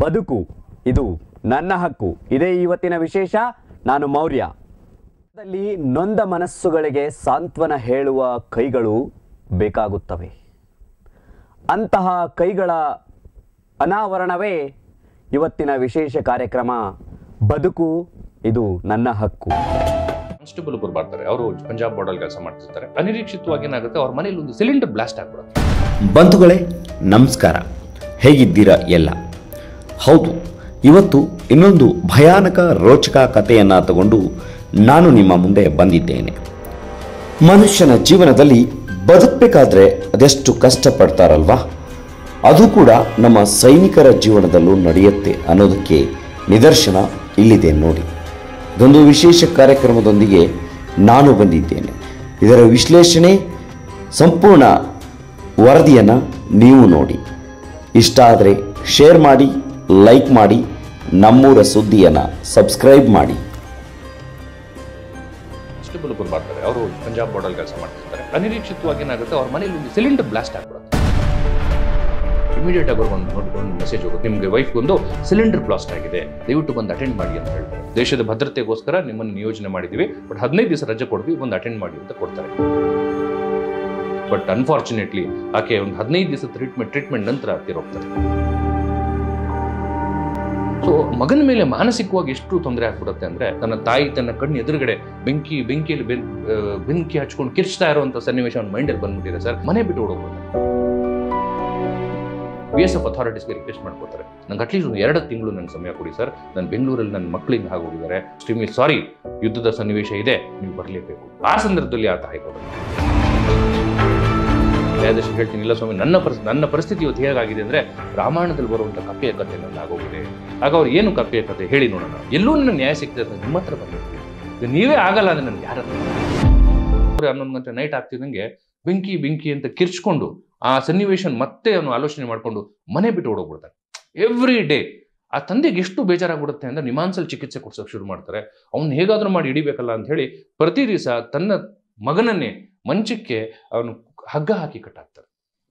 ಬದುಕು ಇದು ನನ್ನ ಹಕ್ಕು ಇದೇ ಇವತ್ತಿನ ವಿಶೇಷ ನಾನು ಮೌರ್ಯ ದಲ್ಲಿ ನೊಂದ ಮನಸ್ಸುಗಳಿಗೆ ಸಾಂತ್ವನ ಹೇಳುವ ಕೈಗಳು ಬೇಕಾಗುತ್ತವೆ ಅಂತಹ ಕೈಗಳ ಅನಾವರಣವೇ ಇವತ್ತಿನ ವಿಶೇಷ ಕಾರ್ಯಕ್ರಮ ಬದುಕು ಇದು ನನ್ನ ಹಕ್ಕು ಕಾನ್ಸ್ಟೇಬಲ್ ಒಬ್ಬರು ಬರ್ತಾರೆ ಅವರು ಪಂಜಾಬ್ ಬಾರ್ಡರ್ ಕೆಲಸ ಮಾಡ್ತಿರ್ತಾರೆ ಅನಿರೀಕ್ಷಿತವಾಗಿ ಏನಾಗುತ್ತೆ ಅವ್ರ ಮನೇಲಿ ಒಂದು ಸಿಲಿಂಡರ್ ಬ್ಲಾಸ್ಟ್ ಆಗ್ಬಿಡುತ್ತೆ ಬಂಧುಗಳೇ ನಮಸ್ಕಾರ ಹೇಗಿದ್ದೀರಾ ಎಲ್ಲ ಹೌದು ಇವತ್ತು ಇನ್ನೊಂದು ಭಯಾನಕ ರೋಚಕ ಕಥೆಯನ್ನು ತಗೊಂಡು ನಾನು ನಿಮ್ಮ ಮುಂದೆ ಬಂದಿದ್ದೇನೆ ಮನುಷ್ಯನ ಜೀವನದಲ್ಲಿ ಬದುಕಬೇಕಾದ್ರೆ ಅದೆಷ್ಟು ಕಷ್ಟಪಡ್ತಾರಲ್ವಾ ಅದು ಕೂಡ ನಮ್ಮ ಸೈನಿಕರ ಜೀವನದಲ್ಲೂ ನಡೆಯುತ್ತೆ ಅನ್ನೋದಕ್ಕೆ ನಿದರ್ಶನ ಇಲ್ಲಿದೆ ನೋಡಿ ಇದೊಂದು ವಿಶೇಷ ಕಾರ್ಯಕ್ರಮದೊಂದಿಗೆ ನಾನು ಬಂದಿದ್ದೇನೆ ಇದರ ವಿಶ್ಲೇಷಣೆ ಸಂಪೂರ್ಣ ವರದಿಯನ್ನು ನೀವು ನೋಡಿ ಇಷ್ಟ ಆದರೆ ಶೇರ್ ಮಾಡಿ ಲೈಕ್ ಮಾಡಿ ನಮ್ಮೂರ ಸುದ್ದಿಯನ್ನು ಸಬ್ಸ್ಕ್ರೈಬ್ ಮಾಡಿ ಕಾನ್ಸ್ಟೇಬಲ್ ಒಬ್ಬರು ಬರ್ತಾರೆ ಅವರು ಪಂಜಾಬ್ ಬಾರ್ಡರ್ ಕೆಲಸ ಮಾಡ್ತಿರ್ತಾರೆ ಅನಿರೀಕ್ಷಿತವಾಗಿ ಏನಾಗುತ್ತೆ ಅವ್ರ ಮನೇಲಿ ಒಂದು ಸಿಲಿಂಡರ್ ಬ್ಲಾಸ್ಟ್ ಆಗ್ಬಿಡುತ್ತೆ ಇಮಿಡಿಯೇಟ್ ಆಗಿ ಅವ್ರಿಗೆ ಒಂದು ಒಂದು ಮೆಸೇಜ್ ಹೋಗುತ್ತೆ ನಿಮಗೆ ವೈಫ್ ಒಂದು ಸಿಲಿಂಡರ್ ಬ್ಲಾಸ್ಟ್ ಆಗಿದೆ ದಯವಿಟ್ಟು ಬಂದು ಅಟೆಂಡ್ ಮಾಡಿ ಅಂತ ಹೇಳ್ತಾರೆ ದೇಶದ ಭದ್ರತೆಗೋಸ್ಕರ ನಿಮ್ಮನ್ನು ನಿಯೋಜನೆ ಮಾಡಿದ್ದೀವಿ ಬಟ್ ಹದಿನೈದು ದಿವಸ ರಜೆ ಕೊಡ್ತೀವಿ ಬಂದು ಅಟೆಂಡ್ ಮಾಡಿ ಅಂತ ಕೊಡ್ತಾರೆ ಬಟ್ ಅನ್ಫಾರ್ಚುನೇಟ್ಲಿ ಆಕೆ ಒಂದು ಹದಿನೈದು ದಿವಸ ಟ್ರೀಟ್ಮೆಂಟ್ ಟ್ರೀಟ್ಮೆಂಟ್ ನಂತರ ತೀರೋಗ್ತಾರೆ ಸೊ ಮಗನ ಮೇಲೆ ಮಾನಸಿಕವಾಗಿ ಎಷ್ಟು ತೊಂದರೆ ಆಗ್ಬಿಡುತ್ತೆ ಅಂದ್ರೆ ತನ್ನ ತಾಯಿ ತನ್ನ ಕಣ್ಣು ಎದುರುಗಡೆ ಬೆಂಕಿ ಬೆಂಕಿಯಲ್ಲಿ ಬೆನ್- ಆ, ಬೆಂಕಿ ಹಚ್ಕೊಂಡು ಕಿರ್ಚ್ತಾ ಇರುವಂತ ಸನ್ನಿವೇಶ ಅವ್ನ ಮೈಂಡಲ್ಲಿ ಬಂದ್ಬಿಟ್ಟಿದೆ ಸರ್ ಮನೆ ಬಿಟ್ಟು ಓಡೋಗ್ಬಿಡ್ತಾರೆ ಬಿ ಎಸ್ ಎಫ್ ಅಥಾರಿಟೀಸ್ಗೆ ರಿಕ್ವೆಸ್ಟ್ ಮಾಡ್ಕೋತಾರೆ ನಂಗೆ ಅಟ್ಲೀಸ್ಟ್ ಒಂದು ಎರಡು ತಿಂಗಳು ನನ್ನ ಸಮಯ ಕೊಡಿ ಸರ್ ನಾನು ಬೆಂಗಳೂರಲ್ಲಿ ನನ್ನ ಮಕ್ಕಳಿಂದ ಆಗೋಗಿದ್ದಾರೆ ಎಕ್ಸ್ಟ್ರೀಮ್ಲಿ ಸಾರಿ ಯುದ್ಧದ ಸನ್ನಿವೇಶ ಇದೆ ನೀವು ಬರಲೇಬೇಕು ಆ ಸಂದರ್ಭದಲ್ಲಿ ಆತ ಹೈಕೋರ್ಟ್ ನ್ಯಾಯಾಧೀಶ ಹೇಳ್ತೀನಿ ಇಲ್ಲ ಸ್ವಾಮಿ ನನ್ನ ಪರಿಸ್ ನನ್ನ ಪರಿಸ್ಥಿತಿ ಇವತ್ತು ಹೇಗಾಗಿದೆ ಅಂದ್ರೆ ರಾಮಾಯಣದಲ್ಲಿ ಬರುವಂತ ಕಪ್ಪೆಯ ಕಥೆ ನನ್ನ ಆಗೋಗಿದೆ ಆಗ ಅವ್ರು ಏನು ಕಪ್ಪೆಯ ಕಥೆ ಹೇಳಿ ನೋಡೋಣ ಎಲ್ಲೂ ನನ್ನ ನ್ಯಾಯ ಸಿಗ್ತದೆ ಅಂತ ನಿಮ್ಮ ಹತ್ರ ಬಂದಿರ್ತೀನಿ ಇದು ನೀವೇ ಆಗಲ್ಲ ಅಂದ್ರೆ ನನಗೆ ಯಾರ ಹನ್ನೊಂದು ಗಂಟೆ ನೈಟ್ ಆಗ್ತಿದ್ದಂಗೆ ಬೆಂಕಿ ಬೆಂಕಿ ಅಂತ ಕಿರ್ಚ್ಕೊಂಡು ಆ ಸನ್ನಿವೇಶ ಮತ್ತೆ ಅವನು ಆಲೋಚನೆ ಮಾಡ್ಕೊಂಡು ಮನೆ ಬಿಟ್ಟು ಓಡೋಗ್ಬಿಡ್ತಾನೆ ಎವ್ರಿ ಡೇ ಆ ತಂದೆಗೆ ಎಷ್ಟು ಬೇಜಾರಾಗ್ಬಿಡುತ್ತೆ ಅಂದ್ರೆ ನಿಮಾನ್ಸಲ್ ಚಿಕಿತ್ಸೆ ಕೊಡ್ಸೋಕೆ ಶುರು ಮಾಡ್ತಾರೆ ಅವ್ನು ಹೇಗಾದ್ರೂ ಮಾಡಿ ಹಿಡಿಬೇಕಲ್ಲ ಅಂತ ಹೇಳಿ ಪ್ರತಿ ದಿವಸ ತನ್ನ ಮಗನನ್ನೇ ಮಂಚಕ್ಕೆ ಅವನು ಹಗ್ಗ ಹಾಕಿ ಕಟ್ಟಾಕ್ತಾರೆ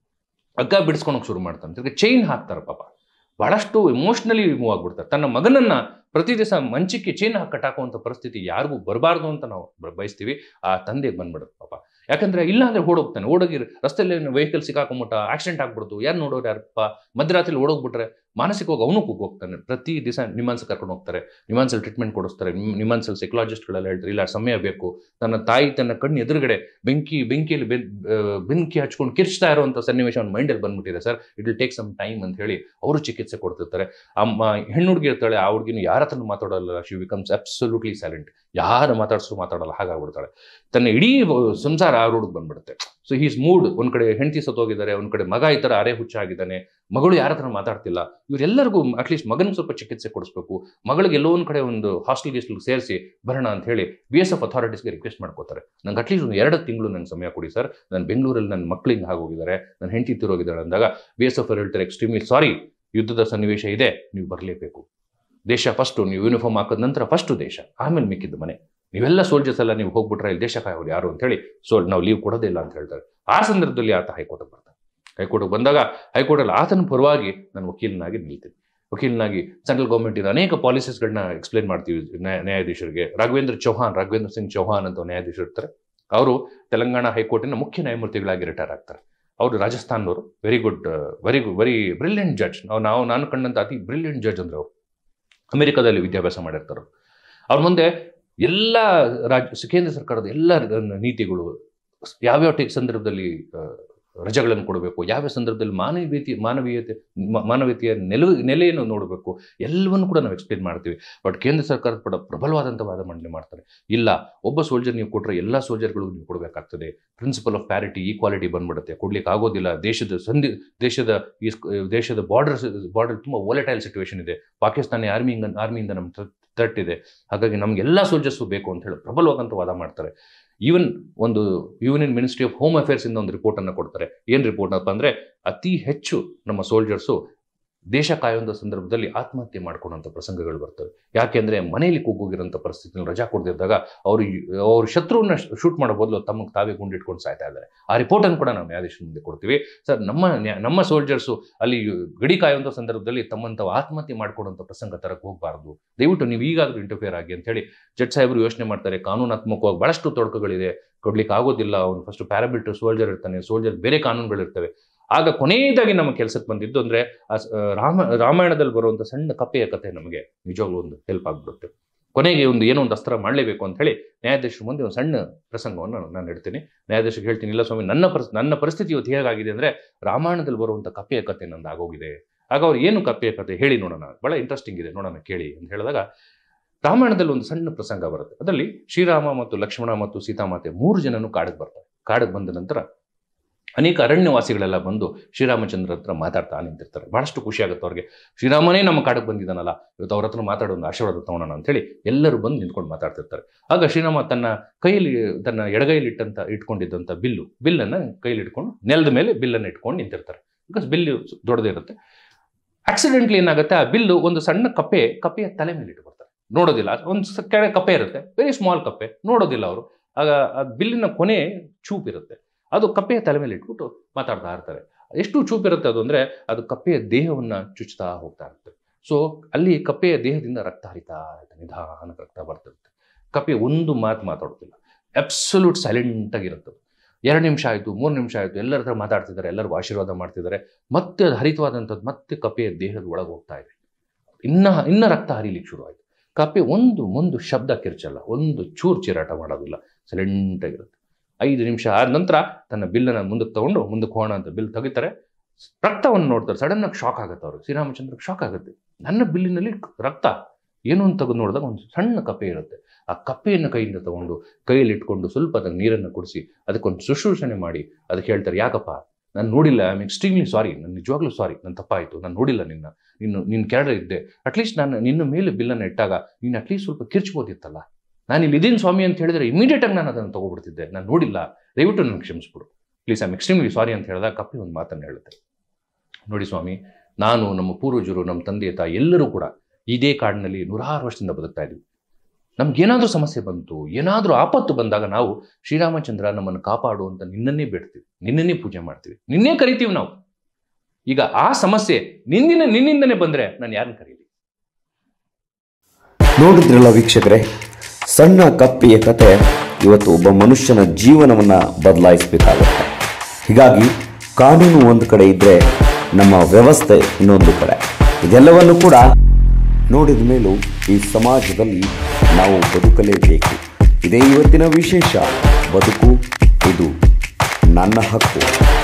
ಹಗ್ಗ ಬಿಡಿಸ್ಕೊಳಕ್ ಶುರು ಮಾಡ್ತಾನೆ ತಿರ್ಗಿ ಚೈನ್ ಹಾಕ್ತಾರೆ ಪಾಪ ಬಹಳಷ್ಟು ಇಮೋಷ್ನಲಿ ಮೂವ್ ಆಗ್ಬಿಡ್ತಾರೆ ತನ್ನ ಮಗನನ್ನ ಪ್ರತಿ ದಿವಸ ಮಂಚಕ್ಕೆ ಚೈನ್ ಹಾಕಿ ಕಟ್ಟಾಕುವಂಥ ಪರಿಸ್ಥಿತಿ ಯಾರಿಗೂ ಬರಬಾರ್ದು ಅಂತ ನಾವು ಬ- ಬಯಸ್ತೀವಿ ಆ ತಂದೆ ಬಂದ್ಬಿಡುತ್ತೆ ಪಾಪ ಯಾಕಂದ್ರೆ ಇಲ್ಲ ಅಂದ್ರೆ ಓಡೋಗ್ತಾನೆ ಓಡೋಗಿ ರಸ್ತೆಯಲ್ಲಿ ವೆಹಿಕಲ್ ಸಿಕ್ಕಾಕೊಂಬಿಟ್ಟ ಆಕ್ಸಿಡೆಂಟ್ ಆಗ್ಬಿಡ್ತು ಯಾರು ನೋಡೋರು ಯಾರಪ್ಪ ಮಧ್ಯರಾತ್ರಿ ಓಡೋಗ್ಬಿಟ್ರೆ ಮಾನಸಿಕವಾಗಿ ಅವನು ಹೋಗ್ತಾನೆ ಪ್ರತಿ ದಿವಸ ನಿಮಾನ್ಸ್ ಕರ್ಕೊಂಡು ಹೋಗ್ತಾರೆ ನಿಮಾನ್ಸಲ್ಲಿ ಟ್ರೀಟ್ಮೆಂಟ್ ಕೊಡಿಸ್ತಾರೆ ನಿಮಾನ್ಸಲ್ಲಿ ಸೈಕಲಾಜಿಸ್ಟ್ಗಳೆಲ್ಲ ಹೇಳ್ತಾರೆ ಇಲ್ಲ ಸಮಯ ಬೇಕು ತನ್ನ ತಾಯಿ ತನ್ನ ಕಣ್ಣು ಎದುರುಗಡೆ ಬೆಂಕಿ ಬೆಂಕಿಯಲ್ಲಿ ಬೆನ್- ಆ, ಬೆಂಕಿ ಹಚ್ಕೊಂಡು ಕಿರ್ಚ್ತಾ ಇರುವಂಥ ಸನ್ನಿವೇಶ ಅವ್ನ ಮೈಂಡಲ್ಲಿ ಬಂದ್ಬಿಟ್ಟಿದೆ sir it will take some time ಅಂತ ಹೇಳಿ ಅವರು ಚಿಕಿತ್ಸೆ ಕೊಡ್ತಿರ್ತಾರೆ ಅಮ್ಮ ಹೆಣ್ಣು ಹುಡುಗಿ ಇರ್ತಾಳೆ ಆ ಹುಡುಗಿನ ಯಾರ ಹತ್ರ ಮಾತಾಡೋಲ್ಲ ಶಿ ಬಿಕಮ್ಸ್ ಅಬ್ಸಲ್ಯೂಟ್ಲಿ ಸೈಲೆಂಟ್ ಯಾರು ಮಾತಾಡ್ಸು ಮಾತಾಡಲ್ಲ ಹಾಗಾಗ್ಬಿಡ್ತಾಳೆ ತನ್ನ ಇಡೀ ಸಂಸಾರ ಆ ರೂಢಿಗೆ ಬಂದ್ಬಿಡುತ್ತೆ ಸೊ ಹೀಸ್ ಮೂಡ್ ಒಂದ್ ಕಡೆ ಹೆಂಡತಿ ಸತ್ತೋಗಿದ್ದಾರೆ ಒಂದ್ ಕಡೆ ಮಗ ಈ ತರ ಅರೆ ಹುಚ್ಚ ಆಗಿದ್ದಾನೆ ಮಗಳು ಯಾರ ಹತ್ರ ಮಾತಾಡ್ತಿಲ್ಲ ಇವರೆಲ್ಲರಿಗೂ ಅಟ್ಲೀಸ್ಟ್ ಮಗನಿಗೆ ಸ್ವಲ್ಪ ಚಿಕಿತ್ಸೆ ಕೊಡಿಸ್ಬೇಕು ಮಗಳಿಗೆ ಎಲ್ಲೋ ಒಂದ್ ಕಡೆ ಒಂದು ಹಾಸ್ಟೆಲ್ ಗಿಸ್ಟಲ್ ಸೇರಿಸಿ ಬರೋಣ ಅಂತ ಹೇಳಿ ಬಿ ಎಸ್ ಎಫ್ ಅಥಾರಿಟೀಸ್ಗೆ ರಿಕ್ವೆಸ್ಟ್ ಮಾಡ್ಕೋತಾರೆ ನಂಗೆ ಅಟ್ಲೀಸ್ಟ್ ಒಂದು ಎರಡು ತಿಂಗಳು ನಂಗೆ ಸಮಯ ಕೊಡಿ ಸರ್ ನಾನು ಬೆಂಗಳೂರಲ್ಲಿ ನನ್ನ ಮಕ್ಕಳಿಂದ ಆಗೋಗಿದ್ದಾರೆ ನನ್ನ ಹೆಂಡತಿ ತಿರೋಗಿದ್ದಾಳೆ ಅಂದಾಗ ಬಿ ಎಸ್ ಎಫ್ ಹೇಳ್ತಾರೆ ಎಕ್ಸ್ಟ್ರೀಮ್ಲಿ ಸಾರಿ ಯುದ್ಧದ ಸನ್ನಿವೇಶ ಇದೆ ನೀವು ಬರಲೇಬೇಕು ದೇಶ ಫಸ್ಟು ನೀವು ಯೂನಿಫಾರ್ಮ್ ಹಾಕಿದ ನಂತರ ಫಸ್ಟು ದೇಶ ಆಮೇಲೆ ಮಿಕ್ಕಿದ್ದು ಮನೆ ನೀವೆಲ್ಲ ಸೋಲ್ಜರ್ಸ್ ಎಲ್ಲ ನೀವು ಹೋಗ್ಬಿಟ್ರೆ ಇಲ್ಲಿ ದೇಶ ಕಾಯೋರು ಯಾರು ಅಂತ ಹೇಳಿ ಸೊ ನಾವು ಲೀವ್ ಕೊಡೋದಿಲ್ಲ ಅಂತ ಹೇಳ್ತಾರೆ ಆ ಸಂದರ್ಭದಲ್ಲಿ ಆತ ಹೈಕೋರ್ಟ್ಗೆ ಬರ್ತಾನೆ ಹೈಕೋರ್ಟ್ಗೆ ಬಂದಾಗ ಹೈಕೋರ್ಟಲ್ಲಿ ಆತನ ಪರವಾಗಿ ನಾನು ವಕೀಲನಾಗಿ ನಿಲ್ತೀನಿ ವಕೀಲನಾಗಿ ಸೆಂಟ್ರಲ್ ಗೌರ್ಮೆಂಟಿನ ಅನೇಕ ಪಾಲಿಸೀಸ್ಗಳನ್ನ ಎಕ್ಸ್ಪ್ಲೇನ್ ಮಾಡ್ತೀವಿ ನ್ಯಾಯ- ನ್ಯಾಯಾಧೀಶರಿಗೆ ರಾಘವೇಂದ್ರ ಚೌಹಾನ್ ರಾಘವೇಂದ್ರ ಸಿಂಗ್ ಚೌಹಾನ್ ಅಂತ ನ್ಯಾಯಾಧೀಶರು ಇರ್ತಾರೆ ಅವರು ತೆಲಂಗಾಣ ಹೈಕೋರ್ಟಿನ ಮುಖ್ಯ ನ್ಯಾಯಮೂರ್ತಿಗಳಾಗಿ ರಿಟೈರ್ ಆಗ್ತಾರೆ ಅವರು ರಾಜಸ್ಥಾನದವರು very good very good very brilliant judge ನಾವು ನಾವು ನಾನು ಕಂಡಂತ ಅತಿ ಬ್ರಿಲಿಯಂಟ್ ಜಡ್ಜ್ ಅಂದ್ರೆ ಅವರು ಅಮೆರಿಕದಲ್ಲಿ ವಿದ್ಯಾಭ್ಯಾಸ ಮಾಡಿರ್ತಾರೆ ಅವ್ರ ಮುಂದೆ ಎಲ್ಲ ರಾಜ್ಯ ಕೇಂದ್ರ ಸರ್ಕಾರದ ಎಲ್ಲ ನೀತಿಗಳು ಯಾವ್ಯಾವ ಟೆ- ಸಂದರ್ಭದಲ್ಲಿ ಆ, ರಜೆಗಳನ್ನು ಕೊಡಬೇಕು ಯಾವ ಸಂದರ್ಭದಲ್ಲಿ ಮಾನವೀಯತೆ ಮಾನವೀಯತೆ ಮ- ಮಾನವೀಯತೆಯ ನೆಲೆ ನೆಲೆಯನ್ನು ನೋಡಬೇಕು ಎಲ್ಲವನ್ನು ಕೂಡ ನಾವು ಎಕ್ಸ್ಪ್ಲೇನ್ ಮಾಡ್ತೀವಿ ಬಟ್ ಕೇಂದ್ರ ಸರ್ಕಾರ ಕೂಡ ಪ್ರಬಲವಾದಂಥ ವಾದ ಮಂಡನೆ ಮಾಡ್ತಾರೆ ಇಲ್ಲ ಒಬ್ಬ ಸೋಲ್ಜರ್ ನೀವು ಕೊಟ್ಟರೆ ಎಲ್ಲ ಸೋಲ್ಜರ್ಗಳಿಗೂ ನೀವು ಕೊಡಬೇಕಾಗ್ತದೆ ಪ್ರಿನ್ಸಿಪಲ್ ಆಫ್ ಪ್ಯಾರಿಟಿ ಈಕ್ವಾಲಿಟಿ ಬಂದ್ಬಿಡುತ್ತೆ ಕೊಡ್ಲಿಕ್ಕೆ ಆಗೋದಿಲ್ಲ ದೇಶದ ಸಂಧಿ ದೇಶದ ಈ ಸ್- ದೇಶದ ಬಾರ್ಡರ್ ಬಾರ್ಡರ್ ತುಂಬ ವೊಲೆಟೈಲ್ ಸಿಚುವೇಶನ್ ಇದೆ ಪಾಕಿಸ್ತಾನಿ ಆರ್ಮಿ ಆರ್ಮಿಯಿಂದ ನಮ್ಮ ಥ್ರೆಟ್ ಇದೆ ಹಾಗಾಗಿ ನಮ್ಗೆ ಎಲ್ಲ ಸೋಲ್ಜರ್ಸು ಬೇಕು ಅಂತ ಹೇಳಿ ಪ್ರಬಲವಾದಂಥ ವಾದ ಮಾಡ್ತಾರೆ ಈವನ್ ಒಂದು Union Ministry of Home Affairs ಇಂದ ಒಂದು ರಿಪೋರ್ಟ್ ಅನ್ನು ಕೊಡ್ತಾರೆ ಏನ್ ರಿಪೋರ್ಟ್ ಅಪ್ಪ ಅಂದ್ರೆ ಅತಿ ಹೆಚ್ಚು ನಮ್ಮ ಸೋಲ್ಜರ್ಸು ದೇಶ ಕಾಯುವಂಥ ಸಂದರ್ಭದಲ್ಲಿ ಆತ್ಮಹತ್ಯೆ ಮಾಡ್ಕೊಳ್ಳೋಂಥ ಪ್ರಸಂಗಗಳು ಬರ್ತವೆ ಯಾಕೆಂದ್ರೆ ಮನೆಯಲ್ಲಿ ಕೂಗೋಗಿರೋಂಥ ಪರಿಸ್ಥಿತಿಯಲ್ಲಿ ರಜಾ ಕೊಡದಿದ್ದಾಗ ಅವರು ಅವ್ರ ಶತ್ರುವನ್ನ ಶೂಟ್ ಮಾಡೋ ಬದಲು ತಮಗೆ ತಾವೇ ಗುಂಡಿಟ್ಕೊಂಡು ಸಾಯ್ತಾ ಇದ್ದಾರೆ ಆ ರಿಪೋರ್ಟನ್ನು ಕೂಡ ನಾವು ನ್ಯಾಯಾಧೀಶರ ಮುಂದೆ ಕೊಡ್ತೀವಿ ಸರ್ ನಮ್ಮ ನ್ಯಾ- ನಮ್ಮ ಸೋಲ್ಜರ್ಸು ಅಲ್ಲಿ ಗಡಿ ಕಾಯುವಂಥ ಸಂದರ್ಭದಲ್ಲಿ ತಮ್ಮಂತ ಆತ್ಮಹತ್ಯೆ ಮಾಡ್ಕೊಳ್ಳೋಂಥ ಪ್ರಸಂಗ ತರಕ್ಕೆ ಹೋಗಬಾರ್ದು ದಯವಿಟ್ಟು ನೀವು ಈಗಾದ್ರೂ ಇಂಟರ್ಫಿಯರ್ ಆಗಿ ಅಂತ ಹೇಳಿ ಜಡ್ಜ್ ಸಾಹೇಬರು ಯೋಚನೆ ಮಾಡ್ತಾರೆ ಕಾನೂನಾತ್ಮಕವಾಗಿ ಬಹಳಷ್ಟು ತೊಡಕುಗಳಿದೆ ಕೊಡ್ಲಿಕ್ಕೆ ಆಗೋದಿಲ್ಲ ಅವನು ಫಸ್ಟ್ ಪ್ಯಾರಾಬಿಲ್ಟರ್ ಸೋಲ್ಜರ್ ಇರ್ತಾನೆ ಸೋಲ್ಜರ್ ಬೇರೆ ಕಾನೂನುಗಳಿರ್ತವೆ ಆಗ ಕೊನೆಯದಾಗಿ ನಮ್ಮ ಕೆಲಸಕ್ಕೆ ಬಂದಿದ್ದು ಅಂದ್ರೆ ಆ ಸ- ಆ ರಾಮ ರಾಮಾಯಣದಲ್ಲಿ ಬರುವಂಥ ಸಣ್ಣ ಕಪ್ಪೆಯ ಕಥೆ ನಮಗೆ ನಿಜವಾಗ್ಲೂ ಒಂದು ಹೆಲ್ಪ್ ಆಗ್ಬಿಡುತ್ತೆ ಕೊನೆಗೆ ಒಂದು ಏನೋ ಒಂದು ಅಸ್ತ್ರ ಮಾಡಲೇಬೇಕು ಅಂತ ಹೇಳಿ ನ್ಯಾಯಾಧೀಶರ ಮುಂದೆ ಒಂದು ಸಣ್ಣ ಪ್ರಸಂಗವನ್ನು ನಾನು- ನಾನು ಇಡ್ತೀನಿ ನ್ಯಾಯಾಧೀಶರಿಗೆ ಹೇಳ್ತೀನಿ ಇಲ್ಲ ಸ್ವಾಮಿ ನನ್ನ ಪರಿಸ್ ನನ್ನ ಪರಿಸ್ಥಿತಿ ಇವತ್ತು ಹೇಗಾಗಿದೆ ಅಂದ್ರೆ ರಾಮಾಯಣದಲ್ಲಿ ಬರುವಂಥ ಕಪ್ಪೆಯ ಕಥೆ ನಂದು ಆಗೋಗಿದೆ ಆಗ ಅವ್ರು ಏನು ಕಪ್ಪೆಯ ಕಥೆ ಹೇಳಿ ನೋಡೋಣ ಬಹಳ ಇಂಟ್ರೆಸ್ಟಿಂಗ್ ಇದೆ ನೋಡೋಣ ಕೇಳಿ ಅಂತ ಹೇಳಿದಾಗ ರಾಮಾಯಣದಲ್ಲಿ ಒಂದು ಸಣ್ಣ ಪ್ರಸಂಗ ಬರುತ್ತೆ ಅದರಲ್ಲಿ ಶ್ರೀರಾಮ ಮತ್ತು ಲಕ್ಷ್ಮಣ ಮತ್ತು ಸೀತಾಮಾತೆ ಮೂರು ಜನನು ಕಾಡಿಗೆ ಬರ್ತಾರೆ ಕಾಡಿಗೆ ಬಂದ ನಂತರ ಅನೇಕ ಅರಣ್ಯವಾಸಿಗಳೆಲ್ಲ ಬಂದು ಶ್ರೀರಾಮಚಂದ್ರ ಹತ್ರ ಮಾತಾಡ್ತಾ ನಿಂತಿರ್ತಾರೆ ಬಹಳಷ್ಟು ಖುಷಿ ಆಗುತ್ತೆ ಅವ್ರಿಗೆ ಶ್ರೀರಾಮನೇ ನಮ್ಮ ಕಾಡಿಗೆ ಬಂದಿದ್ದಾನಲ್ಲ ಇವತ್ತು ಅವ್ರ ಹತ್ರ ಮಾತಾಡೋ ಒಂದು ಆಶೀರ್ವಾದ ತಗೊಳ್ಳೋಣ ಅಂತೇಳಿ ಎಲ್ಲರೂ ಬಂದು ನಿಂತ್ಕೊಂಡು ಮಾತಾಡ್ತಿರ್ತಾರೆ ಆಗ ಶ್ರೀರಾಮ ತನ್ನ ಕೈಯಲ್ಲಿ ತನ್ನ ಎಡಗೈಯಲ್ಲಿ ಇಟ್ಟಂತ ಇಟ್ಕೊಂಡಿದ್ದಂಥ ಬಿಲ್ಲು ಬಿಲ್ಲನ್ನು ಕೈಯಲ್ಲಿ ಇಟ್ಕೊಂಡು ನೆಲದ ಮೇಲೆ ಬಿಲ್ಲನ್ನು ಇಟ್ಕೊಂಡು ನಿಂತಿರ್ತಾರೆ ಬಿಕಾಸ್ ಬಿಲ್ಲು ದೊಡ್ಡದೇ ಇರುತ್ತೆ ಆಕ್ಸಿಡೆಂಟ್ಲಿ ಏನಾಗುತ್ತೆ ಆ ಬಿಲ್ಲು ಒಂದು ಸಣ್ಣ ಕಪ್ಪೆ ಕಪ್ಪೆಯ ತಲೆ ಮೇಲೆ ಇಟ್ಕೊಡ್ತಾರೆ ನೋಡೋದಿಲ್ಲ ಒಂದು ಸ- ಕೆಳಗೆ ಕಪ್ಪೆ ಇರುತ್ತೆ ವೆರಿ ಸ್ಮಾಲ್ ಕಪ್ಪೆ ನೋಡೋದಿಲ್ಲ ಅವರು ಆಗ ಆ ಬಿಲ್ಲಿನ ಕೊನೆ ಚೂಪ್ ಇರುತ್ತೆ ಅದು ಕಪ್ಪೆಯ ತಲೆ ಮೇಲೆ ಇಟ್ಬಿಟ್ಟು ಮಾತಾಡ್ತಾ ಇರ್ತಾರೆ ಎಷ್ಟು ಚೂಪ್ ಇರುತ್ತೆ ಅದು ಅಂದ್ರೆ ಅದು ಕಪ್ಪೆಯ ದೇಹವನ್ನ ಚುಚ್ತಾ ಹೋಗ್ತಾ ಇರುತ್ತೆ ಸೊ ಅಲ್ಲಿ ಕಪ್ಪೆಯ ದೇಹದಿಂದ ರಕ್ತ ಹರಿತಾ ಇರುತ್ತೆ ನಿಧಾನಕ್ಕೆ ರಕ್ತ ಬರ್ತಿರುತ್ತೆ ಕಪ್ಪೆ ಒಂದು ಮಾತು ಮಾತಾಡೋದಿಲ್ಲ ಅಬ್ಸಲ್ಯೂಟ್ ಸೈಲೆಂಟ್ ಆಗಿರುತ್ತೆ ಎರಡು ನಿಮಿಷ ಆಯಿತು ಮೂರು ನಿಮಿಷ ಆಯಿತು ಎಲ್ಲರ ಹತ್ರ ಮಾತಾಡ್ತಿದ್ದಾರೆ ಎಲ್ಲರಿಗೂ ಆಶೀರ್ವಾದ ಮಾಡ್ತಿದ್ದಾರೆ ಮತ್ತೆ ಅದು ಹರಿತವಾದಂಥದ್ದು ಮತ್ತೆ ಕಪ್ಪೆಯ ದೇಹದ ಒಳಗೆ ಹೋಗ್ತಾ ಇದೆ ಇನ್ನ ಇನ್ನ ರಕ್ತ ಹರಿಲಿಕ್ಕೆ ಶುರು ಆಯಿತು ಕಪ್ಪೆ ಒಂದು ಒಂದು ಶಬ್ದ ಕಿರ್ಚಲ್ಲ ಒಂದು ಚೂರು ಚಿರಾಟ ಮಾಡೋದಿಲ್ಲ ಸೈಲೆಂಟ್ ಆಗಿರುತ್ತೆ ಐದು ನಿಮಿಷ ಆದ ನಂತರ ತನ್ನ ಬಿಲ್ಲನ್ನು ಮುಂದಕ್ಕೆ ತಗೊಂಡು ಮುಂದಕ್ಕೆ ಹೋಗೋಣ ಅಂತ ಬಿಲ್ ತೆಗಿತಾರೆ ರಕ್ತವನ್ನು ನೋಡ್ತಾರೆ ಸಡನ್ ಆಗಿ ಶಾಕ್ ಆಗುತ್ತೆ ಅವ್ರಿಗೆ ಶ್ರೀರಾಮಚಂದ್ರಕ್ಕೆ ಶಾಕ್ ಆಗುತ್ತೆ ನನ್ನ ಬಿಲ್ಲಿನಲ್ಲಿ ರಕ್ತ ಏನು ಅಂತ ತೆಗೆದು ನೋಡಿದಾಗ ಒಂದು ಸಣ್ಣ ಕಪ್ಪೆ ಇರುತ್ತೆ ಆ ಕಪ್ಪೆಯನ್ನು ಕೈಯಿಂದ ತಗೊಂಡು ಕೈಯಲ್ಲಿ ಇಟ್ಕೊಂಡು ಸ್ವಲ್ಪ ಅದಕ್ಕೆ ನೀರನ್ನು ಕುಡಿಸಿ ಅದಕ್ಕೊಂದು ಶುಶ್ರೂಷಣೆ ಮಾಡಿ ಅದಕ್ಕೆ ಹೇಳ್ತಾರೆ ಯಾಕಪ್ಪ ನಾನು ನೋಡಿಲ್ಲ ಐ ಆಮ್ ಎಕ್ಸ್ಟ್ರೀಮ್ಲಿ ಸಾರಿ ನಾನು ನಿಜವಾಗ್ಲೂ ಸಾರಿ ನನ್ನ ತಪ್ಪಾಯಿತು ನಾನು ನೋಡಿಲ್ಲ ನಿನ್ನ ನೀನು ನೀನು ಕೆಳಗಡೆ ಇದ್ದೆ ಅಟ್ಲೀಸ್ಟ್ ನಾನು ನಿನ್ನ ಮೇಲೆ ಬಿಲ್ಲನ್ನು ಇಟ್ಟಾಗ ನೀನು ಅಟ್ಲೀಸ್ಟ್ ಸ್ವಲ್ಪ ಕಿರ್ಚ್ಬೋದಿತ್ತಲ್ಲ ನಾನು ಇಲ್ಲಿ ಇದೀನಿ ಸ್ವಾಮಿ ಅಂತ ಹೇಳಿದ್ರೆ ಇಮಿಡಿಯೇಟ್ ಆಗಿ ನಾನು ಅದನ್ನು ತಗೊಬಿಡ್ತಿದ್ದೆ ನಾನು ನೋಡಿಲ್ಲ ದಯವಿಟ್ಟು ನನಗೆ ಕ್ಷಮಿಸ್ಬಿಡು please I am extremely sorry ಅಂತ ಹೇಳಿದಾಗ ಕಪ್ಪಿ ಒಂದು ಮಾತನ್ನು ಹೇಳುತ್ತೆ ನೋಡಿ ಸ್ವಾಮಿ ನಾನು ನಮ್ಮ ಪೂರ್ವಜರು ನಮ್ಮ ತಂದೆ ತಾಯಿ ಎಲ್ಲರೂ ಕೂಡ ಇದೇ ಕಾಡಿನಲ್ಲಿ ನೂರಾರು ವರ್ಷದಿಂದ ಬದುಕ್ತಾ ಇದ್ದೀವಿ ನಮ್ಗೇನಾದ್ರೂ ಸಮಸ್ಯೆ ಬಂತು ಏನಾದರೂ ಆಪತ್ತು ಬಂದಾಗ ನಾವು ಶ್ರೀರಾಮಚಂದ್ರ ನಮ್ಮನ್ನು ಕಾಪಾಡು ಅಂತ ನಿನ್ನನ್ನೇ ಬೇಡ್ತೀವಿ ನಿನ್ನನ್ನೇ ಪೂಜೆ ಮಾಡ್ತೀವಿ ನಿನ್ನೇ ಕರಿತೀವಿ ನಾವು ಈಗ ಆ ಸಮಸ್ಯೆ ನಿನ್ನಿನ ನಿನ್ನಿಂದನೇ ಬಂದ್ರೆ ನಾನು ಯಾರನ್ನ ಕರೀಲಿ ನೋಡಿದ್ರಲ್ಲ ವೀಕ್ಷಕರೇ ಸಣ್ಣ ಕಪ್ಪಿಯ ಕತೆ ಇವತ್ತು ಒಬ್ಬ ಮನುಷ್ಯನ ಜೀವನವನ್ನು ಬದಲಾಯಿಸಬೇಕಾಗುತ್ತೆ ಹೀಗಾಗಿ ಕಾನೂನು ಒಂದು ಕಡೆ ಇದ್ದರೆ ನಮ್ಮ ವ್ಯವಸ್ಥೆ ಇನ್ನೊಂದು ಕಡೆ ಇದೆಲ್ಲವನ್ನು ಕೂಡ ನೋಡಿದ ಮೇಲೂ ಈ ಸಮಾಜದಲ್ಲಿ ನಾವು ಬದುಕಲೇಬೇಕು ಇದೇ ಇವತ್ತಿನ ವಿಶೇಷ ಬದುಕು ಇದು ನನ್ನ ಹಕ್ಕು